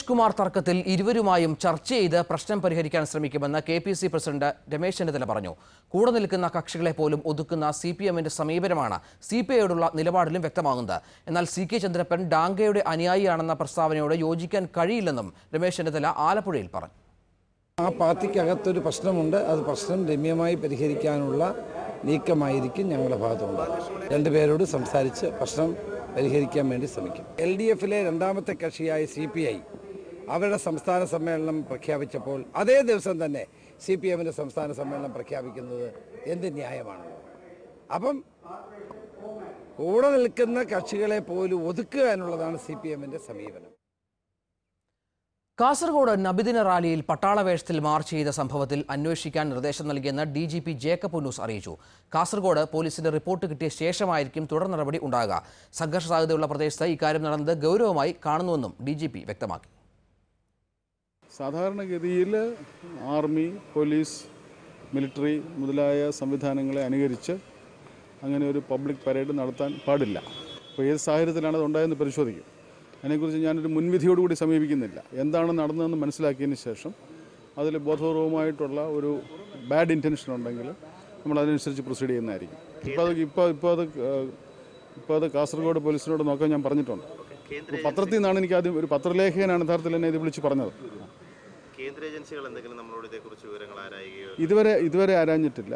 മനോജ് കുമാർ തർക്കത്തിൽ ഇരുവരുമായും ചർച്ച ചെയ്ത് പ്രശ്നം പരിഹരിക്കാൻ ശ്രമിക്കുമെന്ന് K P C president Ramesh Chennithala പറഞ്ഞു കൂടെ നിൽക്കുന്ന കക്ഷികളെ പോലും ഒതുക്കുന്ന സി പി എമ്മിന്റെ സമീപനമാണ് സി പി ഐയോടുള്ള നിലപാടിലും വ്യക്തമാകുന്നത് എന്നാൽ സി കെ ചന്ദ്രപ്പൻ ഡാങ്കയുടെ അനുയായിയാണെന്ന പ്രസ്താവനയോട് യോജിക്കാൻ കഴിയില്ലെന്നും രമേശ് ചെന്നിത്തല ആലപ്പുഴയിൽ പറഞ്ഞു ആ പാർട്ടിക്കകത്തൊരു പ്രശ്നമുണ്ട് അത് പ്രശ്നം രമ്യമായി പരിഹരിക്കാനുള്ള നീക്കമായിരിക്കും ഞങ്ങളുടെ ഭാഗത്തുണ്ട് രണ്ടുപേരോട് സംസാരിച്ച് പ്രശ്നം പരിഹരിക്കാൻ വേണ്ടി ശ്രമിക്കും എൽ ഡി എഫിലെ രണ്ടാമത്തെ കക്ഷിയായ സി പി ഐ അവരുടെ സംസ്ഥാന സമ്മേളനം പ്രഖ്യാപിച്ചപ്പോൾ അതേ ദിവസം തന്നെ സി പി എമ്മിൻ്റെ സംസ്ഥാന സമ്മേളനം പ്രഖ്യാപിക്കുന്നത് എന്ത് ന്യായമാണ് അപ്പം കൂടെ നിൽക്കുന്ന കക്ഷികളെ പോലും ഒതുക്കുക എന്നുള്ളതാണ് സി പി എമ്മിൻ്റെ സമീപനം കാസർഗോഡ് നബിദിന റാലിയിൽ പട്ടാള വേഷത്തിൽ മാർച്ച് ചെയ്ത സംഭവത്തിൽ അന്വേഷിക്കാൻ നിർദ്ദേശം നൽകിയെന്ന് ഡി ജി പി ജേക്കബ് ഉന്നൂസ് അറിയിച്ചു കാസർഗോഡ് പോലീസിന്റെ റിപ്പോർട്ട് കിട്ടിയ ശേഷമായിരിക്കും തുടർ നടപടി ഉണ്ടാകുക സംഘർഷ സാധ്യതയുള്ള പ്രദേശത്ത് ഇക്കാര്യം നടന്നത് ഗൗരവമായി കാണുന്നുവെന്നും ഡി ജി പി വ്യക്തമാക്കി സാധാരണഗതിയിൽ ആർമി പോലീസ് മിലിറ്ററി മുതലായ സംവിധാനങ്ങളെ അനുകരിച്ച് അങ്ങനെ ഒരു പബ്ലിക് പരേഡ് നടത്താൻ പാടില്ല അപ്പോൾ ഏത് സാഹചര്യത്തിലാണ് അത് ഉണ്ടായെന്ന് പരിശോധിക്കും അതിനെക്കുറിച്ച് ഞാനൊരു മുൻവിധിയോടുകൂടി സമീപിക്കുന്നില്ല എന്താണ് നടന്നതെന്ന് മനസ്സിലാക്കിയതിന് ശേഷം അതിൽ ബോധപൂർവമായിട്ടുള്ള ഒരു ബാഡ് ഇൻറ്റൻഷൻ ഉണ്ടെങ്കിൽ നമ്മൾ അതിനനുസരിച്ച് പ്രൊസീഡ് ചെയ്യുന്നതായിരിക്കും ഇപ്പോൾ അത് ഇപ്പോൾ ഇപ്പോൾ അത് ഏഹ്, ഇപ്പോൾ അത് കാസർഗോഡ് പോലീസിനോട് നോക്കാൻ ഞാൻ പറഞ്ഞിട്ടുണ്ട് അപ്പോൾ പത്രത്തിൽ നിന്നാണ് എനിക്ക് ആദ്യം ഒരു പത്രലേഖകനാണ് യഥാർത്ഥത്തിൽ എന്നെ ഇത് വിളിച്ച് പറഞ്ഞത് കേന്ദ്ര ഏജൻസികൾ എന്തെങ്കിലും നമ്മളോട് ഇതേക്കുറിച്ച് വിവരങ്ങൾ ആരായുകയോ ഇതുവരെ ഇതുവരെ ആരാഞ്ഞിട്ടില്ല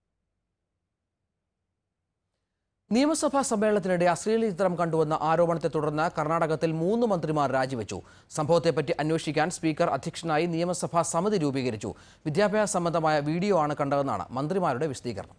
നിയമസഭാ സമ്മേളനത്തിനിടെ അശ്ലീല ചിത്രം കണ്ടുവന്ന ആരോപണത്തെ തുടർന്ന് കർണാടകത്തിൽ മൂന്ന് മന്ത്രിമാർ രാജിവെച്ചു സംഭവത്തെപ്പറ്റി അന്വേഷിക്കാൻ സ്പീക്കർ അധ്യക്ഷനായി നിയമസഭാ സമിതി രൂപീകരിച്ചു വിദ്യാഭ്യാസ സംബന്ധമായ വീഡിയോ ആണ് കണ്ടതെന്നാണ് മന്ത്രിമാരുടെ വിശദീകരണം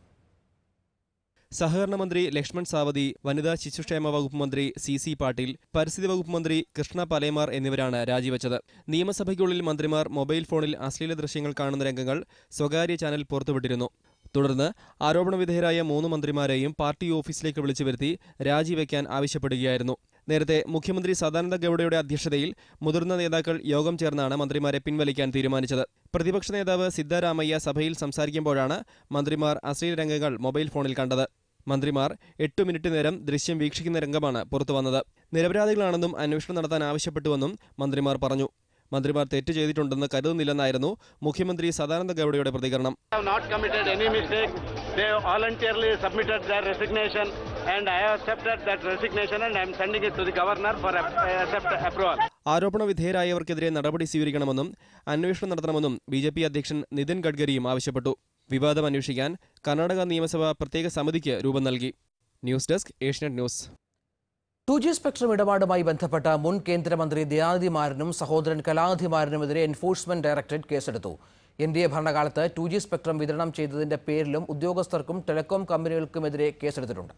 സഹകരണ മന്ത്രി ലക്ഷ്മൺ സാവതി വനിതാ ശിശുക്ഷേമ വകുപ്പ് മന്ത്രി സി സി പാട്ടീൽ പരിസ്ഥിതി വകുപ്പ് മന്ത്രി കൃഷ്ണ പലേമാർ എന്നിവരാണ് രാജിവെച്ചത് നിയമസഭയ്ക്കുള്ളിൽ മന്ത്രിമാർ മൊബൈൽ ഫോണിൽ അശ്ലീല ദൃശ്യങ്ങൾ കാണുന്ന രംഗങ്ങൾ സ്വകാര്യ ചാനൽ പുറത്തുവിട്ടിരുന്നു തുടർന്ന് ആരോപണ വിധേയരായ മൂന്ന് മന്ത്രിമാരെയും പാർട്ടി ഓഫീസിലേക്ക് വിളിച്ചു വരുത്തി രാജിവെക്കാൻ ആവശ്യപ്പെടുകയായിരുന്നു നേരത്തെ മുഖ്യമന്ത്രി സദാനന്ദ ഗൌഡയുടെ അധ്യക്ഷതയിൽ മുതിർന്ന നേതാക്കൾ യോഗം ചേർന്നാണ് മന്ത്രിമാരെ പിൻവലിക്കാൻ തീരുമാനിച്ചത് പ്രതിപക്ഷ നേതാവ് സിദ്ധാരാമയ്യ സഭയിൽ സംസാരിക്കുമ്പോഴാണ് മന്ത്രിമാർ അശ്ലീല രംഗങ്ങൾ മൊബൈൽ ഫോണിൽ കണ്ടത് മന്ത്രിമാർ എട്ട് മിനിറ്റ് നേരം ദൃശ്യം വീക്ഷിക്കുന്ന രംഗമാണ് പുറത്തുവന്നത് നിരപരാധികളാണെന്നും അന്വേഷണം നടത്താൻ ആവശ്യപ്പെട്ടുവെന്നും മന്ത്രിമാർ പറഞ്ഞു മന്ത്രിമാർ തെറ്റ് ചെയ്തിട്ടുണ്ടെന്ന് കരുതുന്നില്ലെന്നായിരുന്നു മുഖ്യമന്ത്രി സദാനന്ദ ഗൌഡയുടെ പ്രതികരണം have not committed any mistake. They voluntarily submitted their resignation and I have accepted that resignation and I am sending it to the governor for ap- accept approval. ആരോപണ വിധേയരായവർക്കെതിരെ നടപടി സ്വീകരിക്കണമെന്നും അന്വേഷണം നടത്തണമെന്നും ബി ജെ പി അധ്യക്ഷൻ നിതിൻ ഗഡ്കരിയും ആവശ്യപ്പെട്ടു വിവാദം അന്വേഷിക്കാൻ കർണാടക നിയമസഭ പ്രത്യേക സമിതിക്ക് രൂപം നൽകി news desk Asianet news two G spectrum ഇടപാടുമായി ബന്ധപ്പെട്ട മുൻ കേന്ദ്രമന്ത്രി ദയാനിധിമാരനും സഹോദരൻ കലാധിമാരനുമെതിരെ എൻഫോഴ്സ്മെന്റ് ഡയറക്ടറേറ്റ് കേസെടുത്തു എൻ ഡി എ ഭരണകാലത്ത് ടു ജി സ്പെക്ട്രം വിതരണം ചെയ്തതിന്റെ പേരിലും ഉദ്യോഗസ്ഥർക്കും ടെലികോം കമ്പനികൾക്കുമെതിരെ കേസെടുത്തിട്ടുണ്ട്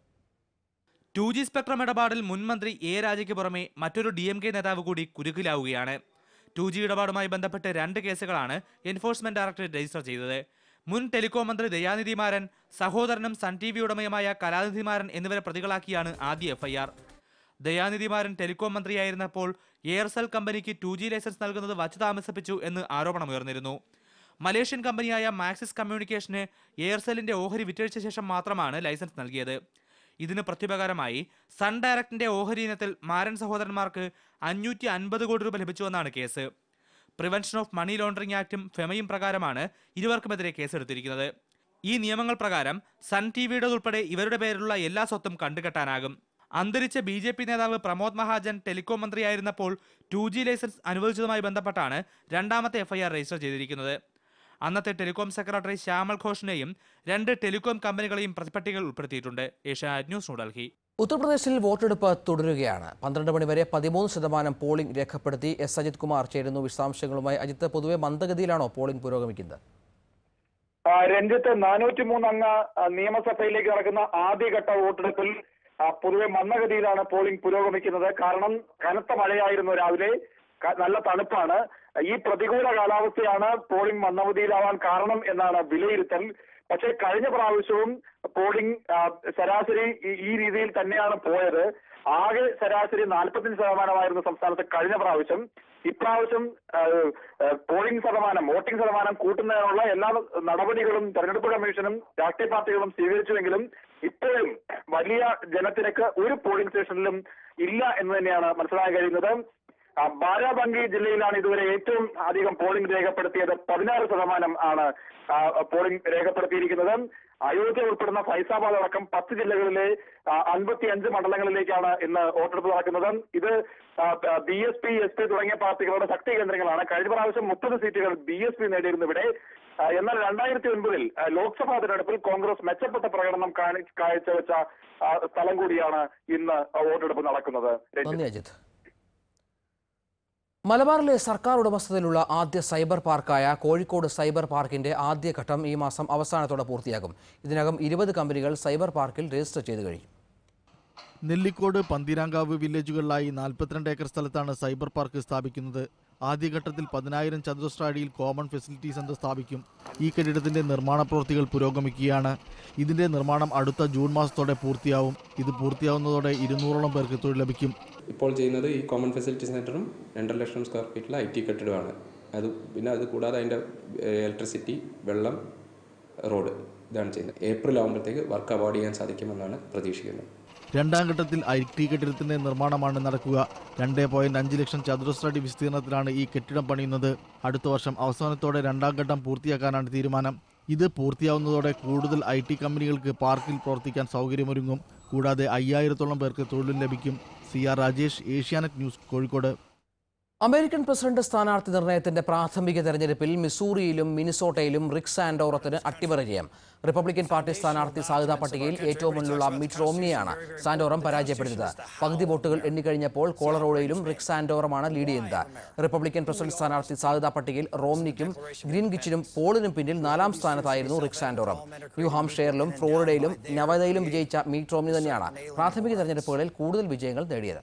ടു ജി സ്പെക്ട്രം ഇടപാടിൽ മുൻ മന്ത്രി എ രാജയ്ക്ക് പുറമെ മറ്റൊരു ഡി എം കെ നേതാവ് കൂടി കുരുക്കിലാവുകയാണ് ടു ജി ഇടപാടുമായി ബന്ധപ്പെട്ട് രണ്ട് കേസുകളാണ് എൻഫോഴ്സ്മെന്റ് ഡയറക്ടറേറ്റ് രജിസ്റ്റർ ചെയ്തത് മുൻ ടെലികോം മന്ത്രി ദയാനിധിമാരൻ സഹോദരനും സൺ ടി വി ഉടമയുമായ കലാനിധിമാരൻ എന്നിവരെ പ്രതികളാക്കിയാണ് ആദ്യ എഫ്ഐആർ ദയാനിധിമാരൻ ടെലികോം മന്ത്രിയായിരുന്നപ്പോൾ എയർസെൽ കമ്പനിക്ക് ടു ജി ലൈസൻസ് നൽകുന്നത് വച്ചു താമസിപ്പിച്ചു എന്ന് ആരോപണമുയർന്നിരുന്നു മലേഷ്യൻ കമ്പനിയായ മാക്സിസ് കമ്മ്യൂണിക്കേഷന് എയർസെല്ലിന്റെ ഓഹരി വിറ്റഴിച്ച ശേഷം മാത്രമാണ് ലൈസൻസ് നൽകിയത് ഇതിന് പ്രത്യുപകാരമായി സൺ ഡയറക്റ്റിന്റെ ഓഹരി ഇനത്തിൽ മാരൻ സഹോദരന്മാർക്ക് അഞ്ഞൂറ്റി അൻപത് കോടി രൂപ ലഭിച്ചുവെന്നാണ് case prevention of money laundering ആക്ടും ഫെമയും പ്രകാരമാണ് ഇരുവർക്കുമെതിരെ കേസെടുത്തിരിക്കുന്നത് ഈ നിയമങ്ങൾ പ്രകാരം സൺ ടി വിയുടേതുൾപ്പെടെ ഇവരുടെ പേരിലുള്ള എല്ലാ സ്വത്തും കണ്ടുകെട്ടാനാകും അന്തരിച്ച ബി ജെ പി നേതാവ് പ്രമോദ് മഹാജൻ ടെലികോം മന്ത്രിയായിരുന്നപ്പോൾ ടു ജി ലൈസൻസ് അനുവദിച്ചതുമായി ബന്ധപ്പെട്ടാണ് രണ്ടാമത്തെ എഫ്ഐആർ രജിസ്റ്റർ ചെയ്തിരിക്കുന്നത് അന്നത്തെ ടെലികോം സെക്രട്ടറി ശ്യാമൽ ഘോഷിനെയും രണ്ട് ടെലികോം കമ്പനികളെയും പ്രതിപട്ടികയിൽ ഉൾപ്പെടുത്തിയിട്ടുണ്ട് ഏഷ്യാനെറ്റ് ന്യൂസ് ന്യൂഡൽഹി ഉത്തർപ്രദേശിൽ വോട്ടെടുപ്പ് തുടരുകയാണ് പന്ത്രണ്ട് മണിവരെ പതിമൂന്ന് ശതമാനം പോളിംഗ് രേഖപ്പെടുത്തി എസ് അജിത് കുമാർ ചേരുന്നു വിശദാംശങ്ങളുമായി അജിത്ത് പൊതുവെ മന്ദഗതിയിലാണോ പോളിംഗ് പുരോഗമിക്കുന്നത് ആ, രഞ്ജിത്ത് നാനൂറ്റി മൂന്ന് അംഗ ആ, നിയമസഭയിലേക്ക് നടക്കുന്ന ആദ്യഘട്ട വോട്ടെടുപ്പിൽ ആ, പൊതുവെ മന്ദഗതിയിലാണ് പോളിംഗ് പുരോഗമിക്കുന്നത് കാരണം കനത്ത മഴയായിരുന്നു രാവിലെ ക- നല്ല തണുപ്പാണ് ഈ പ്രതികൂല കാലാവസ്ഥയാണ് പോളിംഗ് മന്ദഗതിയിലാവാൻ കാരണം എന്നാണ് വിലയിരുത്തൽ പക്ഷേ കഴിഞ്ഞ പ്രാവശ്യവും പോളിംഗ് ആ, ശരാശരി ഈ- ഈ രീതിയിൽ തന്നെയാണ് പോയത് ആകെ ശരാശരി നാൽപ്പത്തഞ്ച് ശതമാനമായിരുന്നു സംസ്ഥാനത്ത് കഴിഞ്ഞ പ്രാവശ്യം ഇപ്രാവശ്യം ആ, ആ, പോളിംഗ് ശതമാനം വോട്ടിംഗ് ശതമാനം കൂട്ടുന്നതിനുള്ള എല്ലാ നടപടികളും തെരഞ്ഞെടുപ്പ് കമ്മീഷനും രാഷ്ട്രീയ പാർട്ടികളും സ്വീകരിച്ചുവെങ്കിലും ഇപ്പോഴും വലിയ ജനത്തിരക്ക് ഒരു പോളിംഗ് സ്റ്റേഷനിലും ഇല്ല എന്ന് തന്നെയാണ് മനസ്സിലാക്കാൻ കഴിയുന്നത് ആ, ബാരാബങ്കി ജില്ലയിലാണ് ഇതുവരെ ഏറ്റവും അധികം പോളിംഗ് രേഖപ്പെടുത്തിയത് പതിനാറ് ശതമാനം ആണ് ആ, പോളിംഗ് രേഖപ്പെടുത്തിയിരിക്കുന്നത് അയോധ്യ ഉൾപ്പെടുന്ന ഫൈസാബാദ് അടക്കം പത്ത് ജില്ലകളിലെ അൻപത്തി അഞ്ച് മണ്ഡലങ്ങളിലേക്കാണ് ഇന്ന് വോട്ടെടുപ്പ് നടക്കുന്നത് ഇത് B S P S P തുടങ്ങിയ പാർട്ടികളുടെ ശക്തി കേന്ദ്രങ്ങളാണ് കഴിഞ്ഞ പ്രാവശ്യം മുപ്പത് സീറ്റുകൾ ബി എസ് പി നേടിയിരുന്നു ഇവിടെ ആ, എന്നാൽ രണ്ടായിരത്തി ഒൻപതിൽ ആ, ലോക്സഭാ തെരഞ്ഞെടുപ്പിൽ കോൺഗ്രസ് മെച്ചപ്പെട്ട പ്രകടനം കാണി- കാഴ്ചവെച്ച ആ, സ്ഥലം കൂടിയാണ് ഇന്ന് വോട്ടെടുപ്പ് നടക്കുന്നത് രഞ്ജിത്ത്. നന്ദി അജിത് മലബാറിലെ സർക്കാർ ഉടമസ്ഥതയിലുള്ള ആദ്യ സൈബർ പാർക്കായ കോഴിക്കോട് സൈബർ പാർക്കിന്റെ ആദ്യഘട്ടം ഈ മാസം അവസാനത്തോടെ പൂർത്തിയാകും ഇതിനകം ഇരുപത് കമ്പനികൾ സൈബർ പാർക്കിൽ രജിസ്റ്റർ ചെയ്തു കഴിഞ്ഞു നെല്ലിക്കോട് പന്തീരാങ്കാവ് വില്ലേജുകളിലായി നാൽപ്പത്തിരണ്ട് ഏക്കർ സ്ഥലത്താണ് സൈബർ പാർക്ക് സ്ഥാപിക്കുന്നത് ആദ്യഘട്ടത്തിൽ പതിനായിരം ചതുരശ്ര അടിയിൽ കോമൺ ഫെസിലിറ്റി സെന്റർ സ്ഥാപിക്കും ഈ കെട്ടിടത്തിന്റെ നിർമ്മാണ പ്രവൃത്തികൾ പുരോഗമിക്കുകയാണ് ഇതിന്റെ നിർമ്മാണം അടുത്ത ജൂൺ മാസത്തോടെ പൂർത്തിയാവും ഇത് പൂർത്തിയാവുന്നതോടെ ഇരുന്നൂറോളം പേർക്ക് തൊഴിൽ ലഭിക്കും ഇപ്പോൾ ചെയ്യുന്നത് ഈ കോമൺ ഫെസിലിറ്റി സെൻറ്ററും രണ്ടര ലക്ഷം സ്ക്വയർ ഫീറ്റിലെ ഐ ടി കെട്ടിടമാണ് അത് പിന്നെ അത് കൂടാതെ അതിൻ്റെ ഇലക്ട്രിസിറ്റി വെള്ളം റോഡ് ഇതാണ് ചെയ്യുന്നത് ഏപ്രിൽ ആകുമ്പോഴത്തേക്ക് വർക്ക് അവാർഡ് ചെയ്യാൻ സാധിക്കുമെന്നാണ് പ്രതീക്ഷിക്കുന്നത് രണ്ടാം ഘട്ടത്തിൽ ഐ ടി കെട്ടിടത്തിന്റെ നിർമ്മാണമാണ് നടക്കുക രണ്ട് പോയിന്റ് അഞ്ച് ലക്ഷം ചതുരശ്ര അടി വിസ്തീർണത്തിലാണ് ഈ കെട്ടിടം പണിയുന്നത് അടുത്ത വർഷം അവസാനത്തോടെ രണ്ടാം ഘട്ടം പൂർത്തിയാക്കാനാണ് തീരുമാനം ഇത് പൂർത്തിയാവുന്നതോടെ കൂടുതൽ ഐ ടി കമ്പനികൾക്ക് പാർക്കിൽ പ്രവർത്തിക്കാൻ സൗകര്യമൊരുങ്ങും കൂടാതെ അയ്യായിരത്തോളം പേർക്ക് തൊഴിലും ലഭിക്കും C R Rajesh Asianet news Kozhikode American president സ്ഥാനാർത്ഥി നിർണയത്തിന്റെ പ്രാഥമിക തെരഞ്ഞെടുപ്പിൽ മിസൂറിയിലും മിനിസോട്ടയിലും റിക് സാന്റോറത്തിന് അട്ടിമറി ജയം റിപ്പബ്ലിക്കൻ പാർട്ടി സ്ഥാനാർത്ഥി സാധ്യതാ പട്ടികയിൽ ഏറ്റവും മുന്നിലുള്ള മിറ്റ് റോംനിയാണ് സാന്റോറം പരാജയപ്പെടുത്തിയത് പകുതി വോട്ടുകൾ എണ്ണിക്കഴിഞ്ഞപ്പോൾ കോളറോഡയിലും റിക് സാന്റോറമാണ് ലീഡ് ചെയ്യുന്നത് റിപ്പബ്ലിക്കൻ പ്രസിഡന്റ് സ്ഥാനാർത്ഥി സാധ്യതാ പട്ടികയിൽ റോംനിക്കും ഗ്രീൻഗിച്ചിനും പോളിനും പിന്നിൽ നാലാം സ്ഥാനത്തായിരുന്നു റിക് സാന്റോറം ന്യൂ ഹാംഷെയറിലും ഫ്ലോറിഡയിലും നവദയിലും വിജയിച്ച മീറ്റ് റോംനി തന്നെയാണ് പ്രാഥമിക തെരഞ്ഞെടുപ്പുകളിൽ കൂടുതൽ വിജയങ്ങൾ നേടിയത്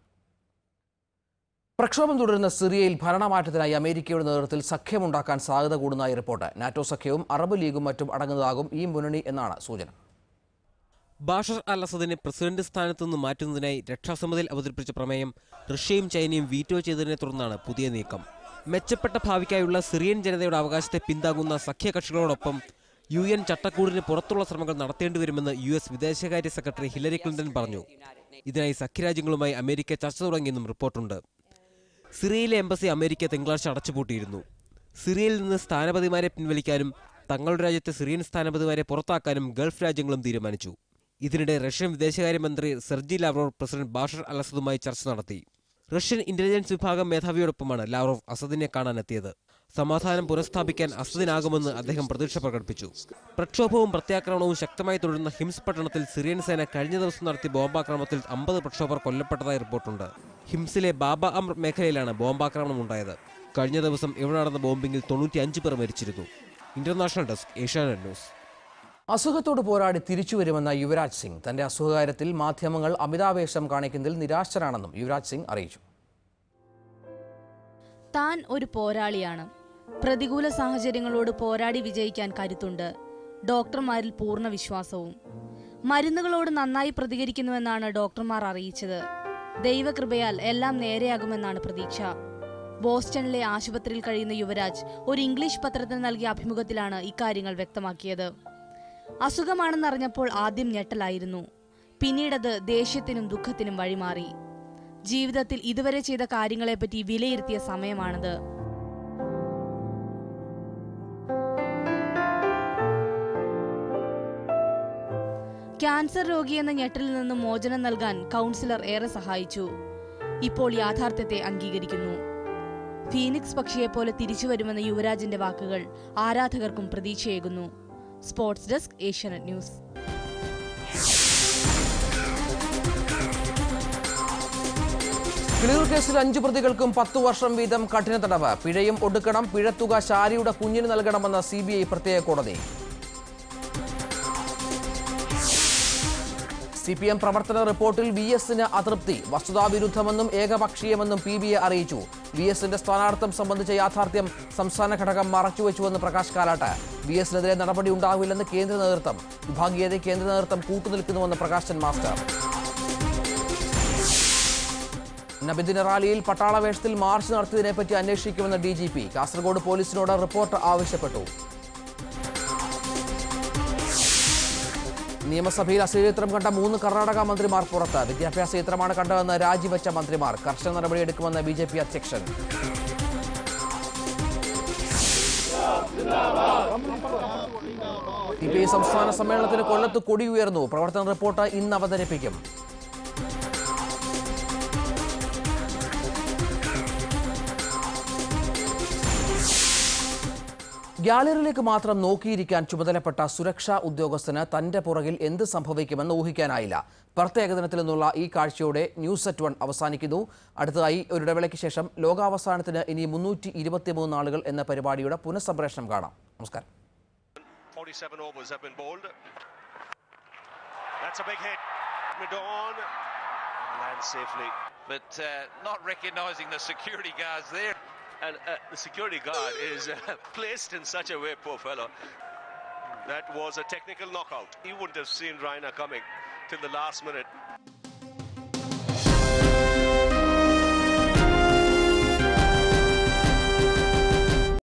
പ്രക്ഷോഭം തുടരുന്ന സിറിയയിൽ ഭരണമാറ്റത്തിനായി അമേരിക്കയുടെ നേതൃത്വത്തിൽ സഖ്യമുണ്ടാക്കാൻ സാധ്യത കൂടുന്നതായി റിപ്പോർട്ട് നാറ്റോ സഖ്യവും അറബ് ലീഗും മറ്റും അടങ്ങുന്നതാകും ഈ മുന്നണി എന്നാണ് സൂചന ബാഷർ അൽ അസദിനെ പ്രസിഡന്റ് സ്ഥാനത്തു നിന്ന് മാറ്റുന്നതിനായി രക്ഷാസമിതിയിൽ അവതരിപ്പിച്ച പ്രമേയം റഷ്യയും ചൈനയും വീറ്റോ ചെയ്തതിനെ തുടർന്നാണ് പുതിയ നീക്കം മെച്ചപ്പെട്ട ഭാവിക്കായുള്ള സിറിയൻ ജനതയുടെ അവകാശത്തെ പിന്താങ്ങുന്ന സഖ്യകക്ഷികളോടൊപ്പം യു എൻ ചട്ടക്കൂടിന് പുറത്തുള്ള ശ്രമങ്ങൾ നടത്തേണ്ടിവരുമെന്ന് യു എസ് വിദേശകാര്യ സെക്രട്ടറി ഹിലരി ക്ലിന്റൺ പറഞ്ഞു ഇതിനായി സഖ്യരാജ്യങ്ങളുമായി അമേരിക്ക ചർച്ച തുടങ്ങിയെന്നും റിപ്പോർട്ടുണ്ട് സിറിയയിലെ എംബസി അമേരിക്ക തിങ്കളാഴ്ച അടച്ചുപൂട്ടിയിരുന്നു സിറിയയിൽ നിന്ന് സ്ഥാനപതിമാരെ പിൻവലിക്കാനും തങ്ങളുടെ രാജ്യത്തെ സിറിയൻ സ്ഥാനപതിമാരെ പുറത്താക്കാനും ഗൾഫ് രാജ്യങ്ങളും തീരുമാനിച്ചു ഇതിനിടെ റഷ്യൻ വിദേശകാര്യമന്ത്രി Sergey Lavrov president Bashar al അസദുമായി ചർച്ച നടത്തി റഷ്യൻ ഇന്റലിജൻസ് വിഭാഗം മേധാവിയോടൊപ്പമാണ് ലാവ്റോവ് അസദിനെ കാണാനെത്തിയത് സമാധാനം പുനഃസ്ഥാപിക്കാൻ അസദിനാകുമെന്ന് അദ്ദേഹം പ്രതീക്ഷ പ്രകടിപ്പിച്ചു പ്രക്ഷോഭവും പ്രത്യാക്രമണവും ശക്തമായി തുടരുന്ന ഹിംസ് പട്ടണത്തിൽ സിറിയൻ സേന കഴിഞ്ഞ ദിവസം നടത്തിയ ബോംബാക്രമണത്തിൽ അമ്പത് പ്രക്ഷോഭർ കൊല്ലപ്പെട്ടതായി റിപ്പോർട്ടുണ്ട് ഹിംസിലെ ബാബ അമർ മേഖലയിലാണ് ബോംബാക്രമണം ഉണ്ടായത് കഴിഞ്ഞ ദിവസം ഇവിടെ നടന്ന ബോംബിംഗിൽ തൊണ്ണൂറ്റിയഞ്ച് പേർ മരിച്ചിരുന്നു ഇന്റർനാഷണൽ ഡെസ്ക് ഏഷ്യാനെറ്റ് ന്യൂസ് അസുഖത്തോട് പോരാടി തിരിച്ചുവരുമെന്ന യുവരാജ് സിംഗ് തന്റെ അസുഖകാര്യത്തിൽ മാധ്യമങ്ങൾ അമിതാവേശം കാണിക്കുന്നതിൽ നിരാശനാണെന്നും യുവരാജ് സിംഗ് അറിയിച്ചു താൻ ഒരു പോരാളിയാണ് പ്രതികൂല സാഹചര്യങ്ങളോട് പോരാടി വിജയിക്കാൻ കരുത്തുണ്ട് ഡോക്ടർമാരിൽ പൂർണ്ണ വിശ്വാസവും മരുന്നുകളോട് നന്നായി പ്രതികരിക്കുന്നുവെന്നാണ് ഡോക്ടർമാർ അറിയിച്ചത് ദൈവകൃപയാൽ എല്ലാം നേരെയാകുമെന്നാണ് പ്രതീക്ഷ ബോസ്റ്റണിലെ ആശുപത്രിയിൽ കഴിയുന്ന യുവരാജ് ഒരു ഇംഗ്ലീഷ് പത്രത്തിന് നൽകിയ അഭിമുഖത്തിലാണ് ഇക്കാര്യങ്ങൾ വ്യക്തമാക്കിയത് അസുഖമാണെന്നറിഞ്ഞപ്പോൾ ആദ്യം ഞെട്ടലായിരുന്നു പിന്നീടത് ദേഷ്യത്തിനും ദുഃഖത്തിനും വഴിമാറി ജീവിതത്തിൽ ഇതുവരെ ചെയ്ത കാര്യങ്ങളെപ്പറ്റി വിലയിരുത്തിയ സമയമാണത് ക്യാൻസർ രോഗിയെന്ന ഞെട്ടലിൽ നിന്ന് മോചനം നൽകാൻ കൗൺസിലർ ഏറെ സഹായിച്ചു ഇപ്പോൾ യാഥാർത്ഥ്യത്തെ അംഗീകരിക്കുന്നു ഫീനിക്സ് പക്ഷിയെപ്പോലെ തിരിച്ചുവരുമെന്ന യുവരാജിന്റെ വാക്കുകൾ ആരാധകർക്കും പ്രതീക്ഷയേകുന്നു sports desk Asianet news Kiliyoor കേസിൽ അഞ്ചു പ്രതികൾക്കും പത്തു വർഷം വീതം കഠിന തടവ് പിഴയും ഒടുക്കണം പിഴത്തുക ശാരിയുടെ കുഞ്ഞിന് നൽകണമെന്ന സി ബി ഐ പ്രത്യേക കോടതി സി പി എം പ്രവർത്തന റിപ്പോർട്ടിൽ വി എസിന് അതൃപ്തി വസ്തുതാവിരുദ്ധമെന്നും ഏകപക്ഷീയമെന്നും പി ബി എ അറിയിച്ചു വി എസിന്റെ സ്ഥാനാർത്ഥം സംബന്ധിച്ച യാഥാർത്ഥ്യം സംസ്ഥാന ഘടകം മറച്ചുവെച്ചുവെന്ന് പ്രകാശ് കാലാട്ട് വി എസിനെതിരെ നടപടി ഉണ്ടാവില്ലെന്ന് കേന്ദ്ര നേതൃത്വം വിഭാഗീയതയെ കേന്ദ്ര നേതൃത്വം കൂട്ടുനിൽക്കുന്നുവെന്ന് പ്രകാശൻ മാസ്റ്റർ നബിദിന റാലിയിൽ പട്ടാള വേഷത്തിൽ മാർച്ച് നടത്തിയതിനെപ്പറ്റി അന്വേഷിക്കുമെന്ന് ഡി ജി പി കാസർഗോഡ് പോലീസിനോട് റിപ്പോർട്ട് ആവശ്യപ്പെട്ടു നിയമസഭയിൽ അശ്ലീലചിത്രം കണ്ട മൂന്ന് കർണാടക മന്ത്രിമാർ പുറത്ത് വിദ്യാഭ്യാസ ചിത്രമാണ് കണ്ടതെന്ന് രാജിവെച്ച മന്ത്രിമാർ കർശന നടപടിയെടുക്കുമെന്ന് ബി ജെ പി അധ്യക്ഷൻ സി പി ഐ സംസ്ഥാന സമ്മേളനത്തിന് കൊല്ലത്ത് കൊടി ഉയർന്നു പ്രവർത്തന റിപ്പോർട്ട് ഇന്ന് അവതരിപ്പിക്കും ഗ്യാലറിയിലേക്ക് മാത്രം നോക്കിയിരിക്കാൻ ചുമതലപ്പെട്ട സുരക്ഷാ ഉദ്യോഗസ്ഥന് തന്റെ പുറകിൽ എന്ത് സംഭവിക്കുമെന്ന് ഊഹിക്കാനായില്ല പെർത്ത് ഏകദിനത്തിൽ നിന്നുള്ള ഈ കാഴ്ചയോടെ ന്യൂസ് അറ്റ് വൺ അവസാനിക്കുന്നു അടുത്തതായി ഒരു ഇടവേളയ്ക്ക് ശേഷം ലോകാവസാനത്തിന് ഇനി മുന്നൂറ്റി ഇരുപത്തിമൂന്ന് ആളുകൾ എന്ന പരിപാടിയുടെ പുനഃസംപ്രേഷണം കാണാം നമസ്കാരം 47 overs have been bowled. That's a big hit. Midon lands safely. but uh, not recognising the security guards there. And uh, the security guard is uh, placed in such a way, poor fellow. That was a technical knockout. He wouldn't have seen Raina coming till the last minute.